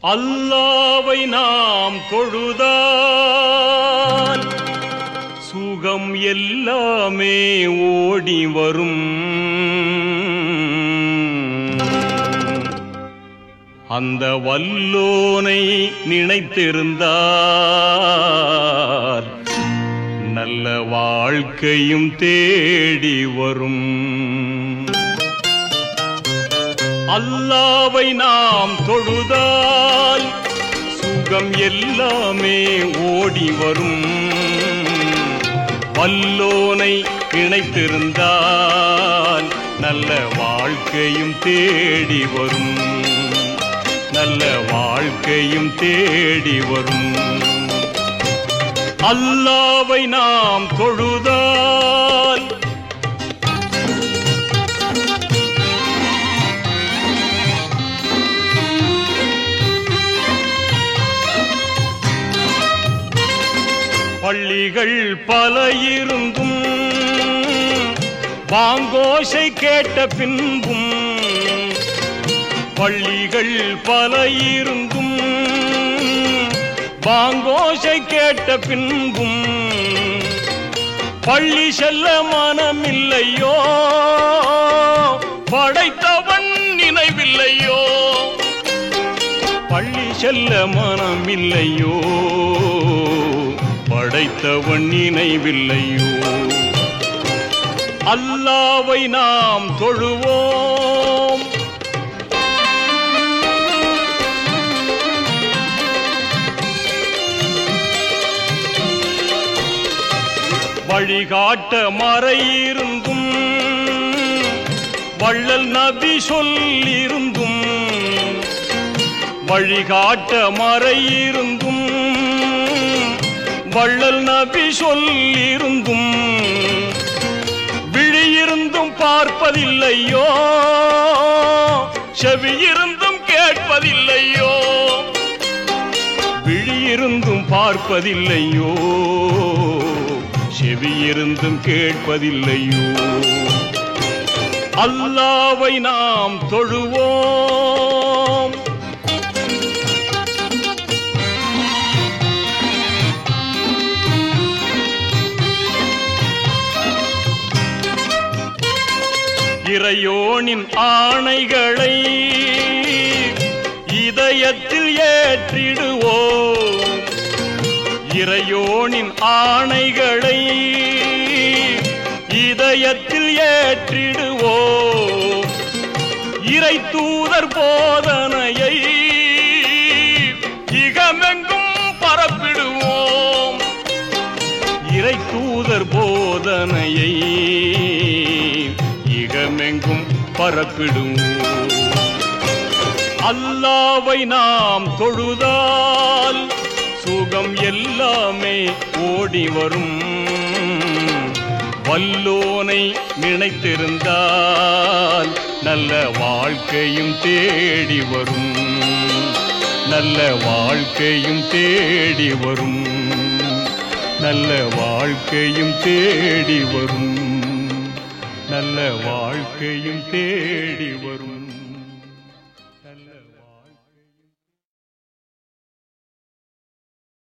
அல்லாவை நாம் தொழுதால் சுகம் எல்லாமே ஓடி வரும் அந்த வல்லோனை நினைத்திருந்தால் நல்ல வாழ்க்கையும் தேடி வரும் அல்லாவை நாம் தொழுதால் சுகம் எல்லாமே ஓடி வரும் வல்லோனை இணைத்திருந்தால் நல்ல வாழ்க்கையும் தேடி வரும் நல்ல வாழ்க்கையும் தேடி வரும் அல்லாவை நாம் தொழுதால் பள்ளிகள் பல இருந்தும் பாங்கோசை கேட்ட பின்பும் பள்ளிகள் பல இருந்தும் பாங்கோசை கேட்ட பின்பும் பள்ளி செல்ல மனமில்லையோ படைத்தவன் நினைவில்லையோ பள்ளி செல்ல மனமில்லையோ படைத்தவன் நினைவில்லையோ அல்லாவை நாம் தொழுவோம் வழிகாட்ட மறையிருந்தும் வள்ளல் நபி சொல்லிருந்தும் வழிகாட்ட மறையிருந்தும் வள்ளல் நபி சொல்லிருந்தும் விழியிருந்தும் பார்ப்பதில்லையோ செவியிருந்தும் கேட்பதில்லையோ விழியிருந்தும் பார்ப்பதில்லையோ செவியிருந்தும் கேட்பதில்லையோ அல்லாவை நாம் தொழுவோம் இறையோனின் ஆணைகளை இதயத்தில் ஏற்றிடுவோம் இறையோனின் ஆணைகளை இதயத்தில் ஏற்றிடுவோம் இறை தூதர் போதனையை இகமெங்கும் பரப்பிடுவோம் இறை தூதர் போதனையை இகமெங்கும் பரப்பிடுவோம் அல்லாவை நாம் தொழுதால் சுகம் எல்லாமே ஓடி வரும் வல்லோனை நினைத்திருந்தால் நல்ல வாழ்க்கையும் தேடி வரும் நல்ல வாழ்க்கையும் தேடி வரும் நல்ல வாழ்க்கையும் தேடி வரும் நல்ல வாழ்க்கையும் தேடி வரும்